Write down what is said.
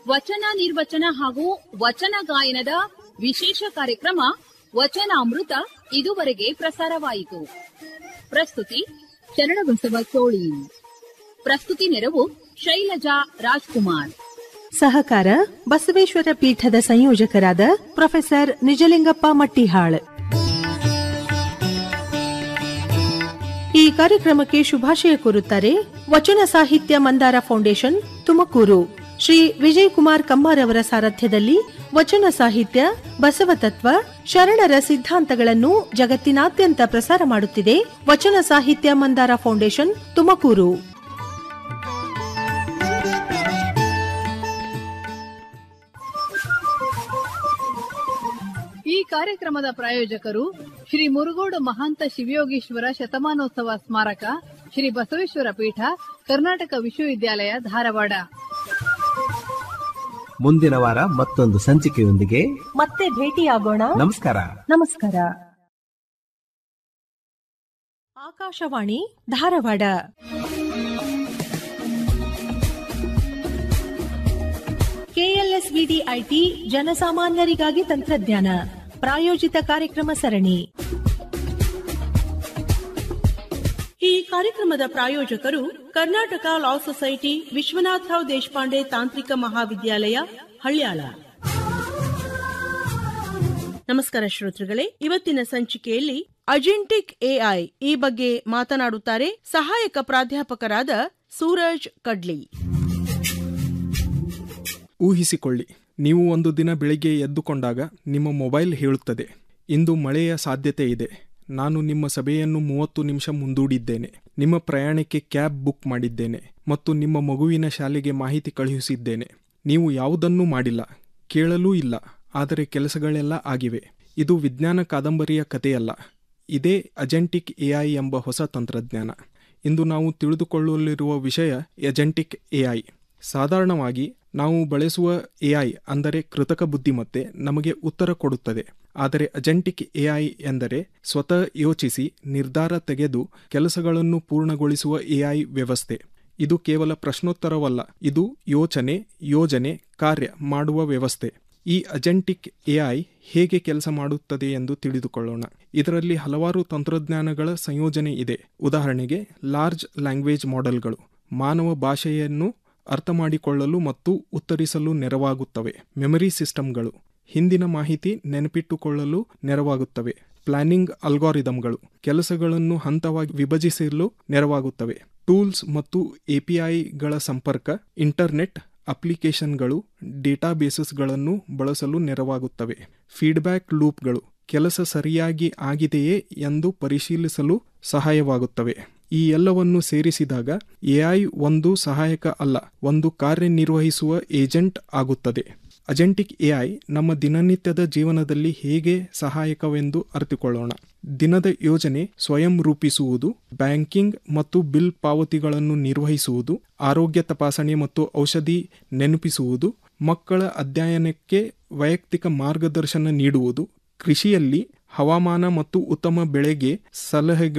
ವಚನ ನಿರ್ವಚನ ಹಾಗೂ ವಚನ ಗಾಯನದ ವಿಶೇಷ ಕಾರ್ಯಕ್ರಮ ವಚನಾಮೃತ ಇದುವರೆಗೆ ಪ್ರಸಾರವಾಯಿತು ಪ್ರಸ್ತುತಿ ಶರಣಬಸವ ಚೋಳಿ ಪ್ರಸ್ತುತಿ ನೆರವು ಶೈಲಜಾ ರಾಜ್ಕುಮಾರ್ ಸಹಕಾರ ಬಸವೇಶ್ವರ ಪೀಠದ ಸಂಯೋಜಕರಾದ ಪ್ರೊಫೆಸರ್ ನಿಜಲಿಂಗಪ್ಪ ಮಟ್ಟಿಹಾಳ್ ಈ ಕಾರ್ಯಕ್ರಮಕ್ಕೆ ಶುಭಾಶಯ ಕೋರುತ್ತಾರೆ ವಚನ ಸಾಹಿತ್ಯ ಮಂದಾರ ಫೌಂಡೇಶನ್ ತುಮಕೂರು ಶ್ರೀ ವಿಜಯ್ ಕುಮಾರ್ ಕಮ್ಮಾರ್ ಅವರ ಸಾರಥ್ಯದಲ್ಲಿ ವಚನ ಸಾಹಿತ್ಯ ಬಸವತತ್ವ ಶರಣರ ಸಿದ್ಧಾಂತಗಳನ್ನು ಜಗತ್ತಿನಾದ್ಯಂತ ಪ್ರಸಾರ ಮಾಡುತ್ತಿದೆ ವಚನ ಸಾಹಿತ್ಯ ಮಂದಾರ ಫೌಂಡೇಶನ್ ತುಮಕೂರು ಈ ಕಾರ್ಯಕ್ರಮದ ಪ್ರಾಯೋಜಕರು ಶ್ರೀ ಮುರುಗೋಡು ಮಹಾಂತ ಶಿವಯೋಗೀಶ್ವರ ಶತಮಾನೋತ್ಸವ ಸ್ಮಾರಕ ಶ್ರೀ ಬಸವೇಶ್ವರ ಪೀಠ ಕರ್ನಾಟಕ ವಿಶ್ವವಿದ್ಯಾಲಯ ಧಾರವಾಡ ಮುಂದಿನ ವಾರ ಮತ್ತೊಂದು ಸಂಚಿಕೆಯೊಂದಿಗೆ ಮತ್ತೆ ಭೇಟಿಯಾಗೋಣ ನಮಸ್ಕಾರ ನಮಸ್ಕಾರ ಆಕಾಶವಾಣಿ ಧಾರವಾಡ ಕೆಎಲ್ಎಸ್ವಿಡಿ ಐಟಿ ಜನಸಾಮಾನ್ಯರಿಗಾಗಿ ತಂತ್ರಜ್ಞಾನ ಪ್ರಾಯೋಜಿತ ಕಾರ್ಯಕ್ರಮ ಸರಣಿ ಈ ಕಾರ್ಯಕ್ರಮದ ಪ್ರಾಯೋಜಕರು ಕರ್ನಾಟಕ ಲಾ ಸೊಸೈಟಿ ವಿಶ್ವನಾಥರಾವ್ ದೇಶಪಾಂಡೆ ತಾಂತ್ರಿಕ ಮಹಾವಿದ್ಯಾಲಯ ಹಳ್ಯಾಳ ನಮಸ್ಕಾರ ಶ್ರೋತೃಗಳೇ ಇವತ್ತಿನ ಸಂಚಿಕೆಯಲ್ಲಿ ಅಜೆಂಟಿಕ್ ಎಐ ಈ ಬಗ್ಗೆ ಮಾತನಾಡುತ್ತಾರೆ ಸಹಾಯಕ ಪ್ರಾಧ್ಯಾಪಕರಾದ ಸೂರಜ್ ಕಡ್ಲಿ ಊಹಿಸಿಕೊಳ್ಳಿ ನೀವು ಒಂದು ದಿನ ಬೆಳಿಗ್ಗೆ ಎದ್ದುಕೊಂಡಾಗ ನಿಮ್ಮ ಮೊಬೈಲ್ ಹೇಳುತ್ತದೆ ಇಂದು ಮಳೆಯ ಸಾಧ್ಯತೆ ಇದೆ ನಾನು ನಿಮ್ಮ ಸಭೆಯನ್ನು ಮೂವತ್ತು ನಿಮಿಷ ಮುಂದೂಡಿದ್ದೇನೆ ನಿಮ್ಮ ಪ್ರಯಾಣಕ್ಕೆ ಕ್ಯಾಬ್ ಬುಕ್ ಮಾಡಿದ್ದೇನೆ ಮತ್ತು ನಿಮ್ಮ ಮಗುವಿನ ಶಾಲೆಗೆ ಮಾಹಿತಿ ಕಳುಹಿಸಿದ್ದೇನೆ ನೀವು ಯಾವುದನ್ನೂ ಮಾಡಿಲ್ಲ ಕೇಳಲೂ ಇಲ್ಲ ಆದರೆ ಕೆಲಸಗಳೆಲ್ಲ ಆಗಿವೆ ಇದು ವಿಜ್ಞಾನ ಕಾದಂಬರಿಯ ಕಥೆಯಲ್ಲ ಇದೇ ಅಜೆಂಟಿಕ್ ಎಐ ಎಂಬ ಹೊಸ ತಂತ್ರಜ್ಞಾನ ಇಂದು ನಾವು ತಿಳಿದುಕೊಳ್ಳಲಿರುವ ವಿಷಯ ಎಜೆಂಟಿಕ್ ಎಐ ಸಾಧಾರಣವಾಗಿ ನಾವು ಬಳಸುವ ಎಐ ಅಂದರೆ ಕೃತಕ ಬುದ್ಧಿಮತ್ತೆ ನಮಗೆ ಉತ್ತರ ಕೊಡುತ್ತದೆ ಆದರೆ ಅಜೆಂಟಿಕ್ ಎಐ ಎಂದರೆ ಸ್ವತಃ ಯೋಚಿಸಿ ನಿರ್ಧಾರ ತೆಗೆದು ಕೆಲಸಗಳನ್ನು ಪೂರ್ಣಗೊಳಿಸುವ ಎಐ ವ್ಯವಸ್ಥೆ ಇದು ಕೇವಲ ಪ್ರಶ್ನೋತ್ತರವಲ್ಲ ಇದು ಯೋಚನೆ ಯೋಜನೆ ಕಾರ್ಯ ಮಾಡುವ ವ್ಯವಸ್ಥೆ ಈ ಅಜೆಂಟಿಕ್ ಎಐ ಹೇಗೆ ಕೆಲಸ ಮಾಡುತ್ತದೆ ಎಂದು ತಿಳಿದುಕೊಳ್ಳೋಣ ಇದರಲ್ಲಿ ಹಲವಾರು ತಂತ್ರಜ್ಞಾನಗಳ ಸಂಯೋಜನೆ ಇದೆ ಉದಾಹರಣೆಗೆ ಲಾರ್ಜ್ ಲ್ಯಾಂಗ್ವೇಜ್ ಮಾಡೆಲ್ಗಳು ಮಾನವ ಭಾಷೆಯನ್ನು ಅರ್ಥ ಮಾಡಿಕೊಳ್ಳಲು ಮತ್ತು ಉತ್ತರಿಸಲು ನೆರವಾಗುತ್ತವೆ ಮೆಮರಿ ಸಿಸ್ಟಮ್ಗಳು ಹಿಂದಿನ ಮಾಹಿತಿ ನೆನಪಿಟ್ಟುಕೊಳ್ಳಲು ನೆರವಾಗುತ್ತವೆ ಪ್ಲಾನಿಂಗ್ ಅಲ್ಗಾರಿದಮ್ಗಳು ಕೆಲಸಗಳನ್ನು ಹಂತವಾಗಿ ವಿಭಜಿಸಲು ನೆರವಾಗುತ್ತವೆ ಟೂಲ್ಸ್ ಮತ್ತು ಎಪಿಐಗಳ ಸಂಪರ್ಕ ಇಂಟರ್ನೆಟ್ ಅಪ್ಲಿಕೇಶನ್ಗಳು ಡೇಟಾಬೇಸಸ್ಗಳನ್ನು ಬಳಸಲು ನೆರವಾಗುತ್ತವೆ ಫೀಡ್ಬ್ಯಾಕ್ ಲೂಪ್ಗಳು ಕೆಲಸ ಸರಿಯಾಗಿ ಆಗಿದೆಯೇ ಎಂದು ಪರಿಶೀಲಿಸಲು ಸಹಾಯವಾಗುತ್ತವೆ ಈ ಎಲ್ಲವನ್ನು ಸೇರಿಸಿದಾಗ ಎಐ ಒಂದು ಸಹಾಯಕ ಅಲ್ಲ ಒಂದು ಕಾರ್ಯನಿರ್ವಹಿಸುವ ಏಜೆಂಟ್ ಆಗುತ್ತದೆ ಅಜೆಂಟಿಕ್ ಎಐ ನಮ್ಮ ದಿನನಿತ್ಯದ ಜೀವನದಲ್ಲಿ ಹೇಗೆ ಸಹಾಯಕವೆಂದು ಅರಿತುಕೊಳ್ಳೋಣ ದಿನದ ಯೋಜನೆ ಸ್ವಯಂ ರೂಪಿಸುವುದು ಬ್ಯಾಂಕಿಂಗ್ ಮತ್ತು ಬಿಲ್ ಪಾವತಿಗಳನ್ನು ನಿರ್ವಹಿಸುವುದು ಆರೋಗ್ಯ ತಪಾಸಣೆ ಮತ್ತು ಔಷಧಿ ನೆನಪಿಸುವುದು ಮಕ್ಕಳ ಅಧ್ಯಯನಕ್ಕೆ ವೈಯಕ್ತಿಕ ಮಾರ್ಗದರ್ಶನ ನೀಡುವುದು ಕೃಷಿಯಲ್ಲಿ ಹವಾಮಾನ ಮತ್ತು ಉತ್ತಮ ಬೆಳೆಗೆ ಸಲಹೆ